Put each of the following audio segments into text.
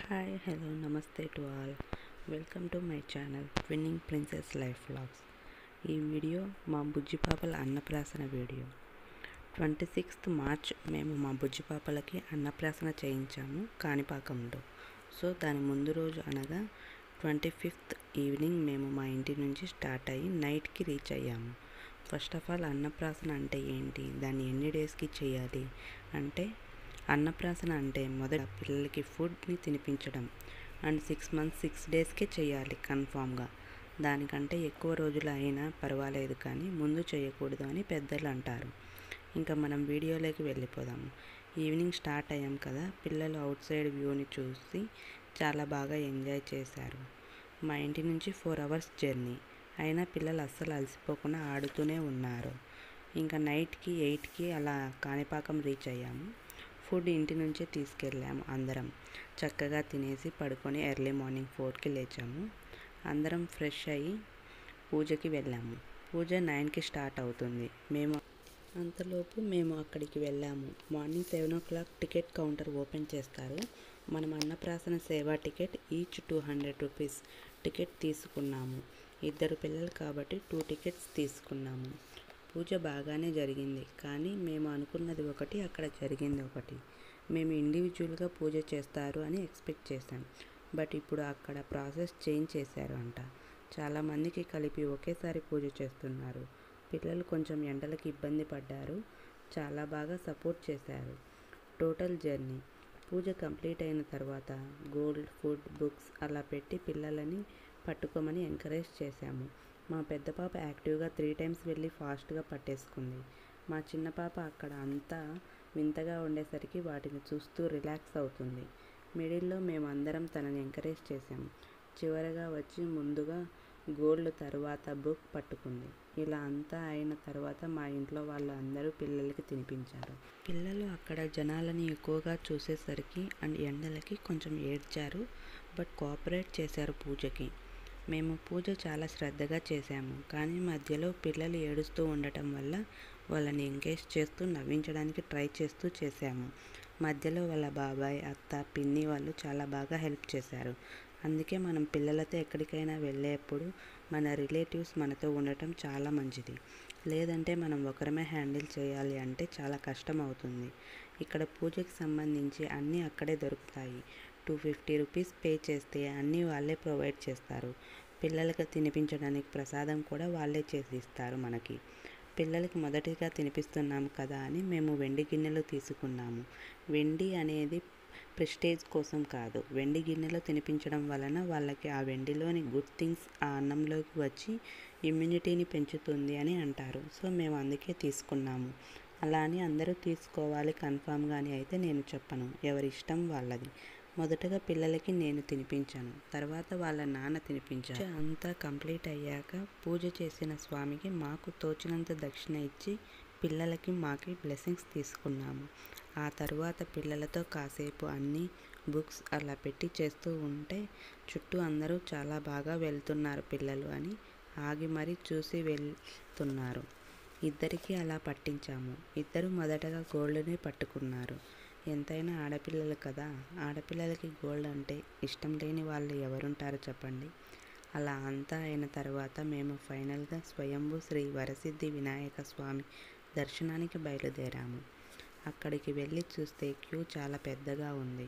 hi hello namaste to all welcome to my channel twinning princess life vlogs ఈ video మా బుజ్జి పాపల అన్నప్రాసన వీడియో ట్వంటీ సిక్స్త్ మార్చ్ మేము మా బుజ్జి పాపలకి అన్నప్రాసన చేయించాము కాణిపాకంలో సో దాని ముందు రోజు అనగా ట్వంటీ ఫిఫ్త్ ఈవినింగ్ మేము మా ఇంటి నుంచి స్టార్ట్ అయ్యి నైట్కి రీచ్ అయ్యాము ఫస్ట్ ఆఫ్ ఆల్ అన్నప్రాసన అంటే ఏంటి దాన్ని ఎన్ని డేస్కి చేయాలి అంటే అన్నప్రాసన అంటే మొదట పిల్లలకి ఫుడ్ని తినిపించడం అండ్ సిక్స్ మంత్స్ సిక్స్ డేస్కే చేయాలి కన్ఫామ్గా దానికంటే ఎక్కువ రోజులు అయినా పర్వాలేదు కానీ ముందు చేయకూడదు అని పెద్దలు అంటారు ఇంకా మనం వీడియోలోకి వెళ్ళిపోదాము ఈవినింగ్ స్టార్ట్ అయ్యాం కదా పిల్లలు అవుట్ సైడ్ వ్యూని చూసి చాలా బాగా ఎంజాయ్ చేశారు మా ఇంటి నుంచి ఫోర్ అవర్స్ జర్నీ అయినా పిల్లలు అస్సలు అలసిపోకుండా ఆడుతూనే ఉన్నారు ఇంకా నైట్కి ఎయిట్కి అలా కాణిపాకం రీచ్ అయ్యాము ఫుడ్ ఇంటి నుంచే తీసుకెళ్ళాము అందరం చక్కగా తినేసి పడుకొని ఎర్లీ మార్నింగ్ ఫోర్కి లేచాము అందరం ఫ్రెష్ అయ్యి పూజకి వెళ్ళాము పూజ నైన్కి స్టార్ట్ అవుతుంది మేము అంతలోపు మేము అక్కడికి వెళ్ళాము morning seven o'clock ticket counter open చేస్తారు మనం అన్నప్రాసన సేవా ticket each two hundred rupees ticket తీసుకున్నాము ఇద్దరు పిల్లలు కాబట్టి టూ టికెట్స్ తీసుకున్నాము పూజ బాగానే జరిగింది కానీ మేము అనుకున్నది ఒకటి అక్కడ జరిగింది ఒకటి మేము ఇండివిజువల్గా పూజ చేస్తారు అని ఎక్స్పెక్ట్ చేశాం బట్ ఇప్పుడు అక్కడ ప్రాసెస్ చేంజ్ చేశారు అంట చాలామందికి కలిపి ఒకేసారి పూజ చేస్తున్నారు పిల్లలు కొంచెం ఎండలకి ఇబ్బంది పడ్డారు చాలా బాగా సపోర్ట్ చేశారు టోటల్ జర్నీ పూజ కంప్లీట్ అయిన తర్వాత గోల్డ్ ఫుడ్ బుక్స్ అలా పెట్టి పిల్లలని పట్టుకోమని ఎంకరేజ్ చేశాము మా పెద్ద పాప యాక్టివ్గా త్రీ టైమ్స్ వెళ్ళి ఫాస్ట్గా పట్టేసుకుంది మా చిన్న పాప అక్కడ అంతా వింతగా ఉండేసరికి వాటిని చూస్తూ రిలాక్స్ అవుతుంది మిడిల్లో మేమందరం తనని ఎంకరేజ్ చేశాము చివరగా వచ్చి ముందుగా గోల్డ్ తర్వాత బుక్ పట్టుకుంది ఇలా అంతా అయిన తర్వాత మా ఇంట్లో వాళ్ళందరూ పిల్లలకి తినిపించారు పిల్లలు అక్కడ జనాలని ఎక్కువగా చూసేసరికి అండ్ ఎండలకి కొంచెం ఏడ్చారు బట్ కోఆపరేట్ చేశారు పూజకి మేము పూజ చాలా శ్రద్ధగా చేశాము కానీ మధ్యలో పిల్లలు ఏడుస్తూ ఉండటం వల్ల వాళ్ళని ఎంకరేజ్ చేస్తూ నవ్వించడానికి ట్రై చేస్తూ చేశాము మధ్యలో వాళ్ళ బాబాయ్ అత్త పిన్ని వాళ్ళు చాలా బాగా హెల్ప్ చేశారు అందుకే మనం పిల్లలతో ఎక్కడికైనా వెళ్ళేప్పుడు మన రిలేటివ్స్ మనతో ఉండటం చాలా మంచిది లేదంటే మనం ఒకరమే హ్యాండిల్ చేయాలి అంటే చాలా కష్టం అవుతుంది ఇక్కడ పూజకి సంబంధించి అన్నీ అక్కడే దొరుకుతాయి టూ ఫిఫ్టీ రూపీస్ పే చేస్తే అన్నీ వాళ్ళే ప్రొవైడ్ చేస్తారు పిల్లలకు తినిపించడానికి ప్రసాదం కూడా వాళ్ళే చేసి ఇస్తారు మనకి పిల్లలకి మొదటిగా తినిపిస్తున్నాం కదా అని మేము వెండి గిన్నెలు తీసుకున్నాము వెండి అనేది ప్రెస్టేజ్ కోసం కాదు వెండి గిన్నెలో తినిపించడం వలన వాళ్ళకి ఆ వెండిలోని గుడ్ థింగ్స్ ఆ అన్నంలోకి వచ్చి ఇమ్యూనిటీని పెంచుతుంది అని అంటారు సో మేము అందుకే తీసుకున్నాము అలా అని అందరూ తీసుకోవాలి కన్ఫామ్గా అని అయితే నేను చెప్పను ఎవరి ఇష్టం వాళ్ళది మొదటగా పిల్లలకి నేను తినిపించాను తర్వాత వాళ్ళ నాన్న తినిపించాను అంతా కంప్లీట్ అయ్యాక పూజ చేసిన స్వామికి మాకు తోచినంత దక్షిణ ఇచ్చి పిల్లలకి మాకి బ్లెస్సింగ్స్ తీసుకున్నాము ఆ తర్వాత పిల్లలతో కాసేపు అన్ని బుక్స్ అలా పెట్టి చేస్తూ ఉంటే చుట్టూ అందరూ చాలా బాగా వెళ్తున్నారు పిల్లలు అని ఆగి మరీ చూసి వెళ్తున్నారు ఇద్దరికి అలా పట్టించాము ఇద్దరు మొదటగా గోల్డ్ని పట్టుకున్నారు ఎంతైనా ఆడపిల్లలు కదా ఆడపిల్లలకి గోల్డ్ అంటే ఇష్టం లేని వాళ్ళు ఎవరుంటారో చెప్పండి అలా అంతా అయిన తర్వాత మేము ఫైనల్గా స్వయంభూ శ్రీ వరసిద్ధి వినాయక స్వామి దర్శనానికి బయలుదేరాము అక్కడికి వెళ్ళి చూస్తే క్యూ చాలా పెద్దగా ఉంది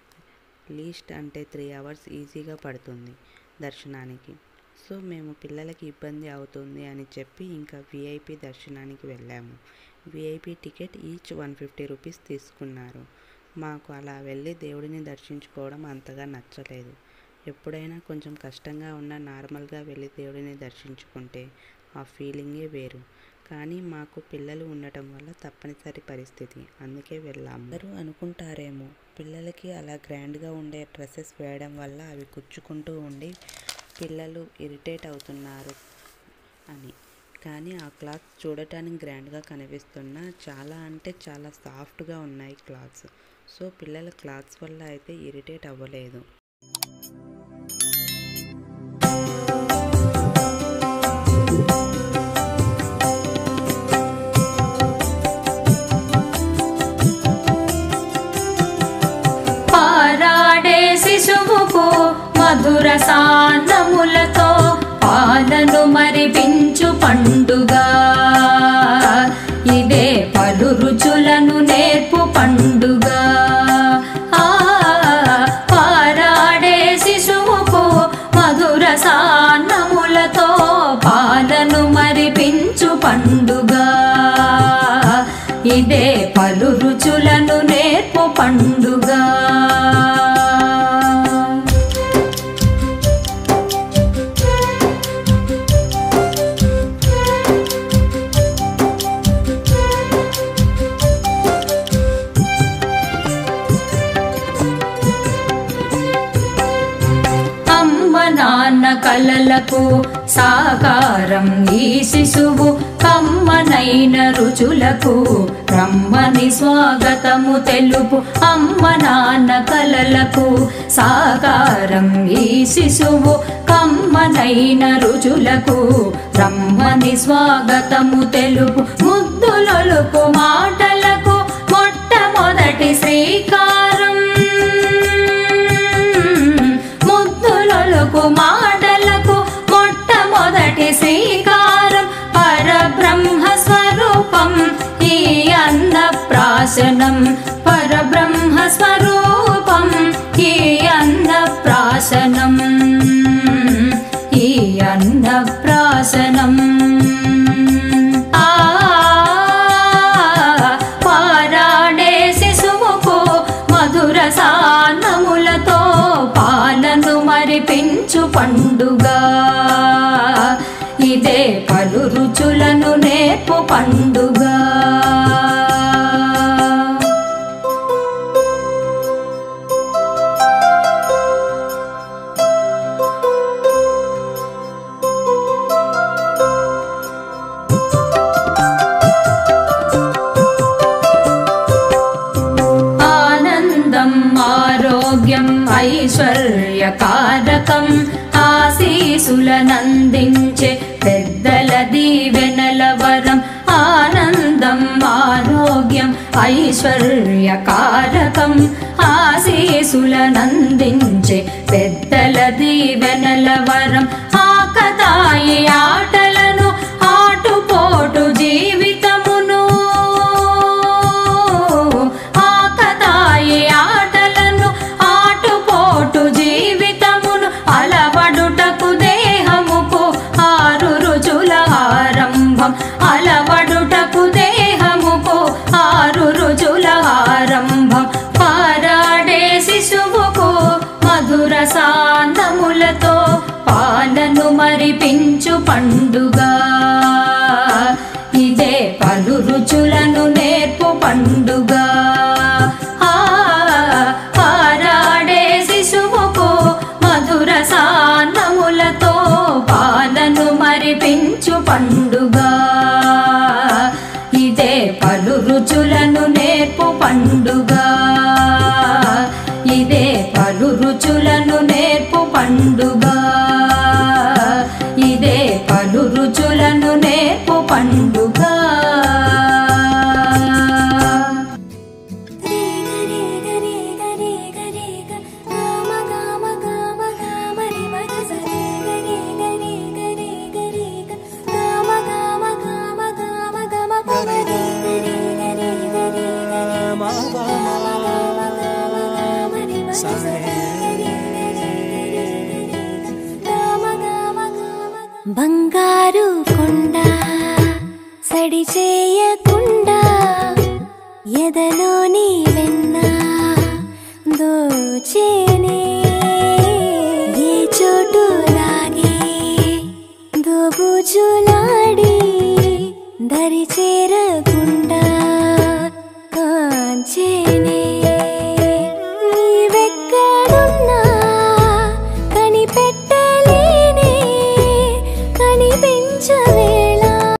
లీస్ట్ అంటే త్రీ అవర్స్ ఈజీగా పడుతుంది దర్శనానికి సో మేము పిల్లలకి ఇబ్బంది అవుతుంది అని చెప్పి ఇంకా విఐపి దర్శనానికి వెళ్ళాము VIP ticket each one fifty rupees తీసుకున్నారు మాకు అలా వెళ్ళి దేవుడిని దర్శించుకోవడం అంతగా నచ్చలేదు ఎప్పుడైనా కొంచెం కష్టంగా ఉన్న నార్మల్గా వెళ్ళి దేవుడిని దర్శించుకుంటే ఆ ఫీలింగే వేరు కానీ మాకు పిల్లలు ఉండటం వల్ల తప్పనిసరి పరిస్థితి అందుకే వెళ్ళాము అందరూ అనుకుంటారేమో పిల్లలకి అలా గ్రాండ్గా ఉండే డ్రెస్సెస్ వేయడం వల్ల అవి కుచ్చుకుంటూ ఉండి పిల్లలు ఇరిటేట్ అవుతున్నారు అని కానీ ఆ క్లాత్స్ చూడటానికి గ్రాండ్గా కనిపిస్తున్నా చాలా అంటే చాలా సాఫ్ట్గా ఉన్నాయి క్లాత్స్ సో పిల్లల క్లాత్స్ వల్ల అయితే ఇరిటేట్ అవ్వలేదు పారాడే శిశువు మధుర సాన్నములతో పాలను మరిపించు పండుగ ఇదే పలు రుచులను నేర్పు పండుగ ఆ పారాడే శిశువుకు మధుర సాన్నములతో పాలను మరిపించు పండుగ ఇదే పలు రుచులను నేర్పు పండుగ అమ్మ నాన్న కలలకు సాకారం ఈ శిశువు కమ్మనైన రుచులకు రమ్మని స్వాగతము తెలుపు అమ్మ నాన్న కలలకు సాకారం ఈ శిశువు కమ్మనైన రుచులకు రమ్మని స్వాగతము తెలుపు ముద్దులొలుకు మాటలకు మొట్టమొదటి శ్రీకారం ముద్దులొలుకు మాటలకు మొట్టమొదటి శ్రీకారం పరబ్రహ్మ స్వరూపం ఈ అన్న ప్రాశనం పరబ్రహ్మ స్వరూపం ఈ అన్న ప్రాశనం ఈ అన్న ప్రాశనం ఆ పారాడే శిశువుకు మధుర సాన్నములతో పాలను మరిపించు పండుగ ఇదే పలు రుచులను నేర్పు పండుగ ఆనందం ఆరోగ్యం ఐశ్వర్యకారకం ఆశీసులనందించే పెద్దల దీవెనల వరం ఆనందం ఆరోగ్యం ఐశ్వర్యకారకం ఆశీసులనందించే పెద్దల దీవెనల వరం ఆకతాయి ఆటలను ఆటుపోటు జీవితమును ఆకతాయి ఆటలను ఆటుపోటు జీవితమును అలవడుటకు దేహముకు ఆరు రుచుల ఆరంభం అలవడుటకు దేహముకు ఆరు రుచుల ఆరంభం పారాడే శిశువుకు మధుర సాందములతో పాలను మరిపించు పండుగ ఇదే పలు రుచులను నేర్పు పండుగ ఆ పారాడే శిశువుకు మధుర సాన్నములతో పాలను మరిపించు పండుగ ఇదే పలు రుచులను నేర్పు పండుగ ఇదే పలు రుచులను నేర్పు పండుగ ఇదే పలు రుచులను నేర్పు పండుగ బంగారు కొండ సడి చేయకుండా ఎదలోని వెన్న దోచేనే ఏ చోటు లాగే దోబుజులాడి దరి చేర